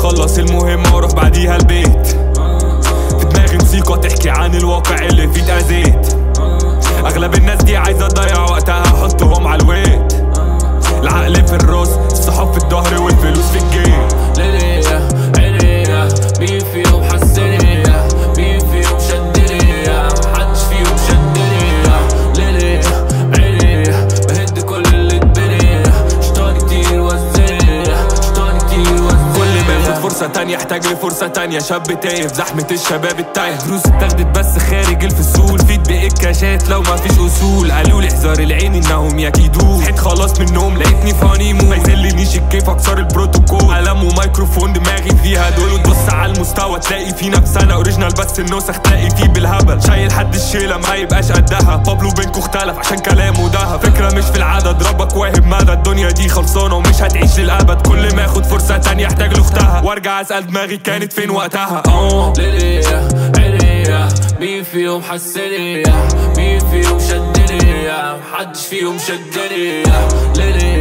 اخلص المهمة واروح بعديها البيت في دماغي موسيقى تحكي عن الواقع اللي فيه اتأذيت اغلب الناس دي عايزة تضيع وقتها احطهم على الويت العقل في الراس الصحاب في الظهر والفلوس في الجيب ليلية عينيا مين فيهم حسني مين فيهم شدني محدش فيهم شدني ليلية عينيا بهد كل اللي اتبني شطان كتير وزني شطان كتير وزني كل ما ياخد فرصة تانية يحتاج لفرصة تانية شاب تايه في زحمة الشباب التايه دروس اتاخدت بس خارج الفصول فيد بإكاشات لو ما فيش أصول قالوا لي احذر العين إنهم يكيدوه صحيت خلاص من النوم لقيتني في هانيمون ما يذلنيش الكيف أكسر البروتوكول قلم وميكروفون دماغي فيها دول وتبص على المستوى تلاقي في نفس أنا أوريجينال بس النسخ تلاقي فيه بالهبل شايل حد الشيلة ما يبقاش قدها بابلو بينكو اختلف عشان كلامه دهب فكرة مش في العدد ربك واهب مدى الدنيا دي خلصانة ومش هتعيش للأبد كل ما ياخد فرصة تانية يحتاج لاختها وارجع اسأل دماغي كانت فين وقتها اه ليلية عينيا مين فيهم حسني مين فيهم شدني محدش فيهم شدني ليلية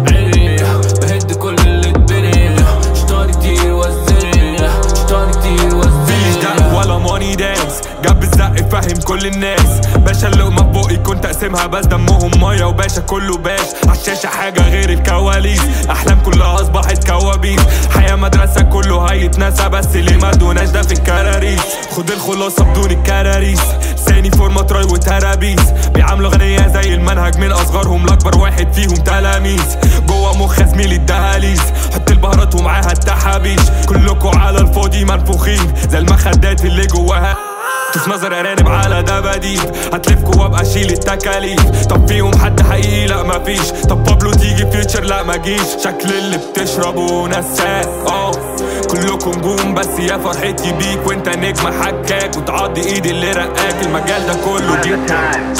عينيا بهد كل اللي اتبني شطان كتير وزني شطان كتير مفيش وزني دق ولا ماني دانس جاب الزق فاهم كل الناس باشا اللقمة بقي كنت اقسمها بس دمهم مية وباشا كله باش عالشاشة حاجة غير الكواليس احلام كلها اصبحت كوابيس حياة مدرسة كله هيتنسى بس ليه ما دوناش ده في الكراريس خد الخلاصة بدون الكراريس لساني فورمة تراي وترابيس بيعاملوا غنية زي المنهج من اصغرهم لاكبر واحد فيهم تلاميذ جوه مخ زميلي الدهاليز حط البهارات ومعاها التحابيش كلكوا على الفاضي منفوخين زي المخدات اللي جواها تف نظر ارانب على دباديب هتلفكوا وابقى اشيل التكاليف طب فيهم حد حقيقي لا مفيش طب بابلو تيجي فيوتشر لا مجيش شكل اللي بتشربه نساك اه كلكم نجوم بس يا فرحتي بيك وانت نجم حكاك وتعضي ايدي اللي رقاك المجال ده كله جيت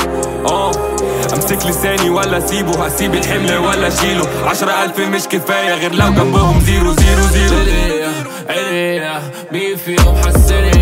اه امسك لساني ولا اسيبه هسيب الحمل ولا اشيله عشرة الف مش كفاية غير لو جنبهم زيرو زيرو زيرو ليلية عينيا مين فيهم حسني